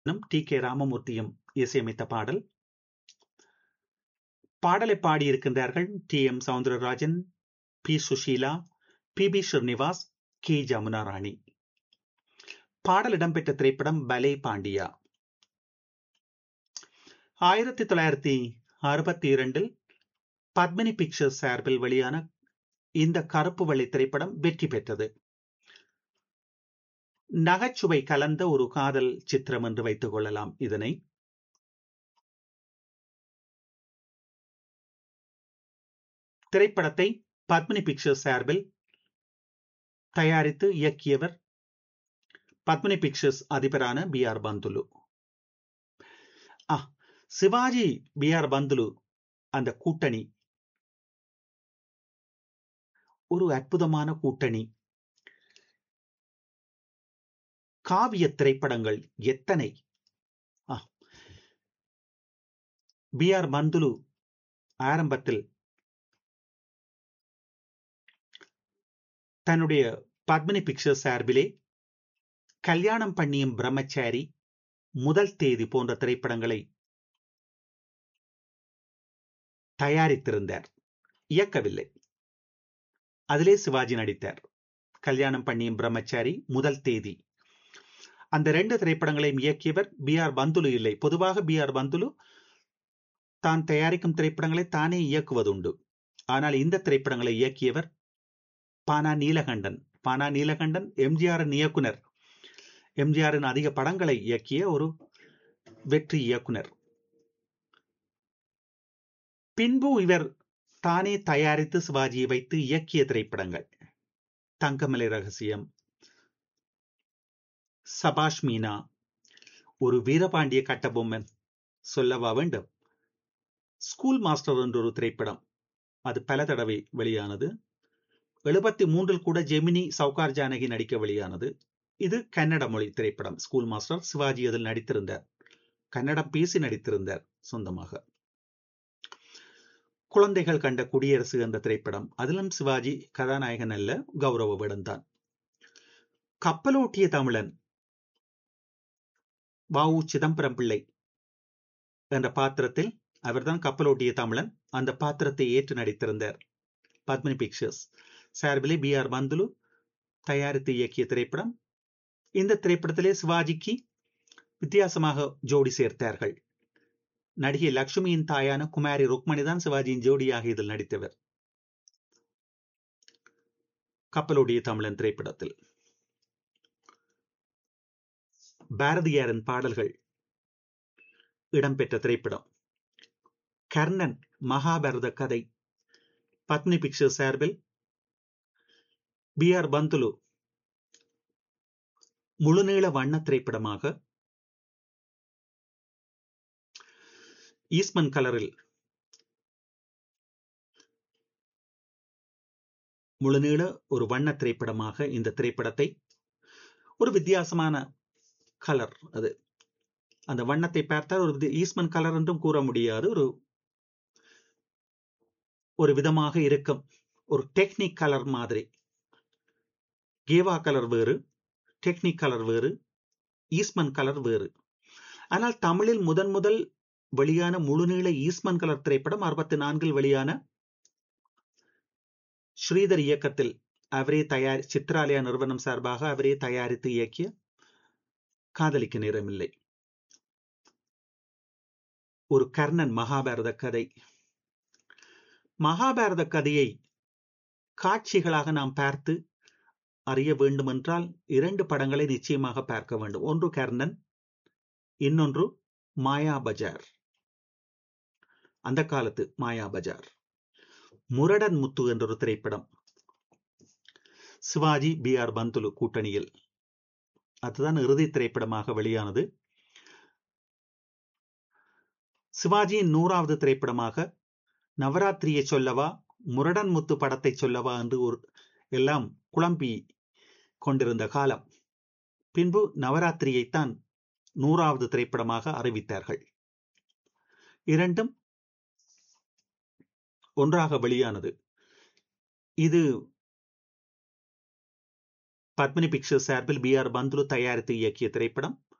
D K ராமமூர்த்தியும் இசையமைத்த பாடல் பாடலை பாடியிருக்கின்றார்கள் T M Soundararajan P Susheela P B Srinivas K Jamuna Rani பாடல் இடம்பெற்ற திரைப்படம் பலே பாண்டியா ஆயிரத்தி தொள்ளாயிரத்தி அறுபத்தி இரண்டில் பத்மினி பிக்சர்ஸ் சார்பில் வெளியான இந்த கருப்பு வெள்ளை திரைப்படம் வெற்றி பெற்றது நகைச்சுவை கலந்த ஒரு காதல் சித்திரம் என்று வைத்துக் கொள்ளலாம் இதனை திரைப்படத்தை பத்மினி பிக்சர்ஸ் சார்பில் தயாரித்து இயக்கியவர் பத்மினி பிக்சர்ஸ் அதிபரான B R Panthulu Sivaji B R Panthulu அந்த கூட்டணி ஒரு அற்புதமான கூட்டணி காவிய திரைப்படங்கள் எத்தனை பி ஆர் பந்துலு ஆரம்பத்தில் தன்னுடைய பத்மினி பிக்சர்ஸ் சார்பிலே கல்யாணம் பண்ணியும் பிரம்மச்சாரி முதல் தேதி போன்ற திரைப்படங்களை தயாரித்திருந்தார் இயக்கவில்லை அதிலே சிவாஜி நடித்தார் கல்யாணம் பண்ணியும் பிரம்மச்சாரி முதல் தேதி அந்த ரெண்டு திரைப்படங்களையும் இயக்கியவர் பி ஆர் பந்துலு இல்லை பொதுவாக பி ஆர் பந்துலு தான் தயாரிக்கும் திரைப்படங்களை தானே இயக்குவதுண்டு ஆனால் இந்த திரைப்படங்களை இயக்கியவர் பானா நீலகண்டன் பானா நீலகண்டன் எம்ஜிஆரின் இயக்குனர் எம்ஜிஆரின் அதிக படங்களை இயக்கிய ஒரு வெற்றி இயக்குனர் பின்பு இவர் தானே தயாரித்து சிவாஜியை வைத்து இயக்கிய திரைப்படங்கள் தங்கமலை ரகசியம் சபாஷ் மீனா ஒரு வீரபாண்டிய கட்டபொம்மன் சொல்லவா வேண்டும் ஸ்கூல் மாஸ்டர் என்ற ஒரு திரைப்படம் அது பல தடவை வெளியானது எழுபத்தி மூன்றில் கூட ஜெமினி சவுகார் ஜானகி நடிக்க வெளியானது இது கன்னட மொழி திரைப்படம் ஸ்கூல் மாஸ்டர் சிவாஜி அதில் நடித்திருந்தார் கன்னடம் பேசி நடித்திருந்தார் சொந்தமாக குழந்தைகள் கண்ட குடியரசு என்ற திரைப்படம் அதிலும் சிவாஜி கதாநாயகன் அல்ல கௌரவ வேடம்தான் கப்பலோட்டிய தமிழன் வாவு சிதம்பரம் பிள்ளை என்ற பாத்திரத்தில் அவர்தான் கப்பலோட்டிய தமிழன் அந்த பாத்திரத்தை ஏற்று நடித்திருந்தார் பத்மினி பிக்சர்ஸ் சார்பிலே பி ஆர் பந்துலு தயாரித்து இயக்கிய திரைப்படம் இந்த திரைப்படத்திலே சிவாஜிக்கு வித்தியாசமாக ஜோடி சேர்த்தார்கள் நடிகை லட்சுமியின் தாயான குமாரி ருக்மணி தான் சிவாஜியின் ஜோடியாக இதில் நடித்தவர் கப்பலுடைய தமிழன் திரைப்படத்தில் பாரதியாரின் பாடல்கள் இடம்பெற்ற திரைப்படம் கர்ணன் மகாபாரத கதை பத்னி பிக்சர் சார்பில் பி ஆர் பந்துலு முழுநீள வண்ண திரைப்படமாக ஈஸ்மன் கலரில் முழுநீள ஒரு வண்ண திரைப்படமாக இந்த திரைப்படத்தை ஒரு வித்தியாசமான கலர் அது அந்த வண்ணத்தை பார்த்தால் ஒரு ஈஸ்மன் கலர் என்றும் கூற முடியாது ஒரு ஒரு விதமாக இருக்கும் ஒரு டெக்னிக் கலர் மாதிரி கேவா கலர் வேறு டெக்னிக் கலர் வேறு ஈஸ்மன் கலர் வேறு ஆனால் தமிழில் முதன் முதல் வெளியான முழுநீள ஈஸ்மன் கலர் திரைப்படம் அறுபத்தி நான்கில் வெளியான ஸ்ரீதர் இயக்கத்தில் அவரே தயார் சித்ராலயா நிறுவனம் சார்பாக அவரே தயாரித்து இயக்கிய காதலிக்க நேரமில்லை ஒரு கர்ணன் மகாபாரத கதை மகாபாரத கதையை காட்சிகளாக நாம் பார்த்து அறிய வேண்டுமென்றால் இரண்டு படங்களை நிச்சயமாக பார்க்க வேண்டும் ஒன்று கர்ணன் இன்னொன்று மாயா பஜார் அந்த காலத்து மாயா பஜார் முரடன் முத்து என்ற ஒரு திரைப்படம் சிவாஜி பி ஆர் பந்துலு கூட்டணியில் அதுதான் இறுதி திரைப்படமாக வெளியானது சிவாஜியின் நூறாவது திரைப்படமாக நவராத்திரியை சொல்லவா முரடன் முத்து படத்தை சொல்லவா என்று ஒரு எல்லாம் குழம்பி கொண்டிருந்த காலம் பின்பு நவராத்திரியைத்தான் நூறாவது திரைப்படமாக அறிவித்தார்கள் இரண்டும் ஒன்றாக வெளியானது இது பத்மினி பிக்சர்ஸ் சார்பில் பி ஆர் பந்துலு தயாரித்து இயக்கிய திரைப்படம்